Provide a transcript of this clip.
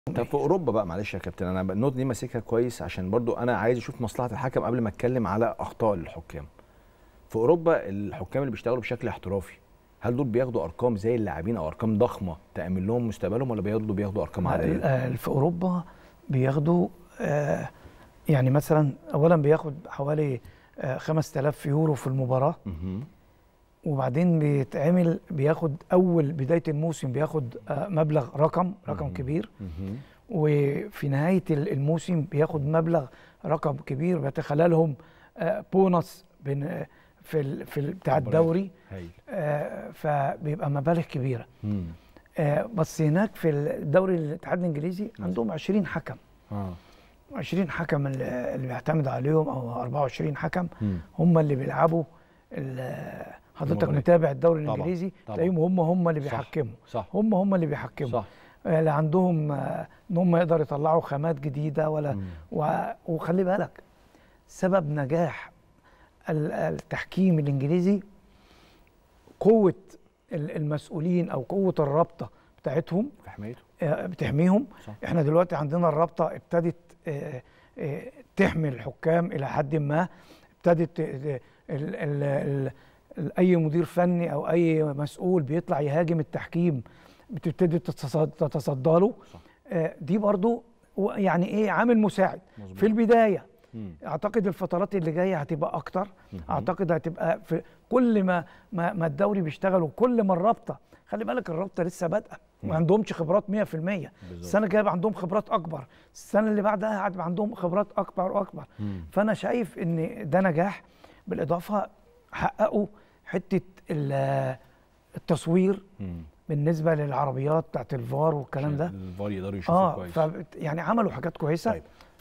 طب في اوروبا بقى معلش يا كابتن انا النقطه دي ماسكها كويس عشان برضو انا عايز اشوف مصلحه الحكم قبل ما اتكلم على اخطاء الحكام في اوروبا الحكام اللي بيشتغلوا بشكل احترافي هل دول بياخدوا ارقام زي اللاعبين او ارقام ضخمه تامن لهم مستقبلهم ولا بياخدوا بياخدوا ارقام عاديه آه، في اوروبا بياخدوا آه، يعني مثلا اولا بياخد حوالي آه، 5000 يورو في المباراه مهم. وبعدين بيتعمل بياخد اول بدايه الموسم بياخد آه، مبلغ رقم رقم مهم. كبير مهم. وفي نهايه ال- الموسم بياخد مبلغ رقم كبير بيتخللهم آه، بونص بين آه، في ال- في ال- بتاع مباريات. الدوري هايل آه، فبيبقى مبالغ كبيره مم. آه، بس هناك في الدوري الاتحاد الانجليزي عندهم 20 حكم اه 20 حكم اللي اللي بيعتمد عليهم او 24 حكم مم. هم اللي بيلعبوا ال- حضرتك المباريات. متابع الدوري طبعاً، الانجليزي طبعاً. تلاقيهم هم هم اللي صح، بيحكموا صح هم هم اللي بيحكموا صح آه، اللي عندهم آه، ان هم يقدروا يطلعوا خامات جديده ولا مم. و- وخلي بالك سبب نجاح ال- التحكيم الانجليزي قوه ال- المسؤولين او قوه الرابطه بتاعتهم في حمايته آه، بتحميهم صح. احنا دلوقتي عندنا الرابطه ابتدت آه، آه، تحمي الحكام الى حد ما ابتدت آه، ال- ال- ال- ال- اي مدير فني او اي مسؤول بيطلع يهاجم التحكيم بتبتدي تتصد- تتصدى له صح. آه، دي برضو و- يعني ايه عامل مساعد مظبوط. في البدايه مم. اعتقد الفترات اللي جايه هتبقى اكتر مهم. اعتقد هتبقى في كل ما ما, ما الدوري بيشتغل وكل ما الرابطه خلي بالك الرابطه لسه بادئه ما مم. عندهمش خبرات 100% بالظبط. السنه الجايه هيبقى عندهم خبرات اكبر السنه اللي بعدها هتبقى عندهم خبرات اكبر واكبر مم. فانا شايف ان ده نجاح بالاضافه حققوا حته ال- التصوير مم. بالنسبه للعربيات بتاعت الفار والكلام عشان ده الفار يقدروا يشوفوا اه كويس ف يعني عملوا حاجات كويسه طيب